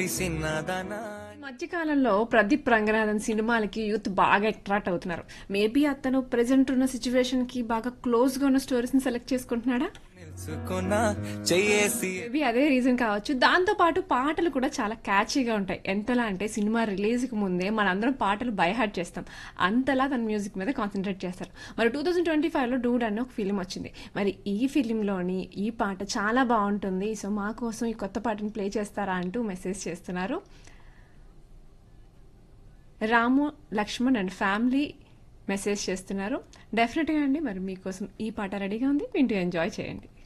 సిన్నదానా ఈ మధ్యకాలంలో ప్రదీప్ రంగనాథన్ సినిమాలకి యూత్ బాగా అట్రాక్ట్ అవుతున్నారు మేబీ అతను ప్రెసెంట్ ఉన్న సిచ్యువేషన్ కి బాగా క్లోజ్ గా ఉన్న స్టోరీస్ ని సెలెక్ట్ చేసుకుంటున్నాడా నిల్చుకున్నా చెయ్యేసి మేబీ అదే రీజన్ కావచ్చు దాంతో పాటు పాటలు కూడా చాలా క్యాచీగా ఉంటాయి ఎంతలా అంటే సినిమా రిలీజ్ కి ముందే మనందరం పాటలు బైహార్ట్ చేస్తాం అంతలా తన మ్యూజిక్ మీద కాన్సన్ట్రేట్ చేస్తారు మరి టూ థౌజండ్ ట్వంటీ ఫైవ్ లో డూడ్ అన్న ఒక ఫిలిం వచ్చింది మరి ఈ ఫిలింలోని ఈ పాట చాలా బాగుంటుంది సో మా కోసం ఈ కొత్త పాటను ప్లే చేస్తారా అంటూ మెసేజ్ చేస్తున్నారు Ramu Lakshman and family message చేస్తున్నారు డెఫినెట్గా అండి మరి మీకోసం ఈ పాట రెడీగా ఉంది వింటూ ఎంజాయ్ చేయండి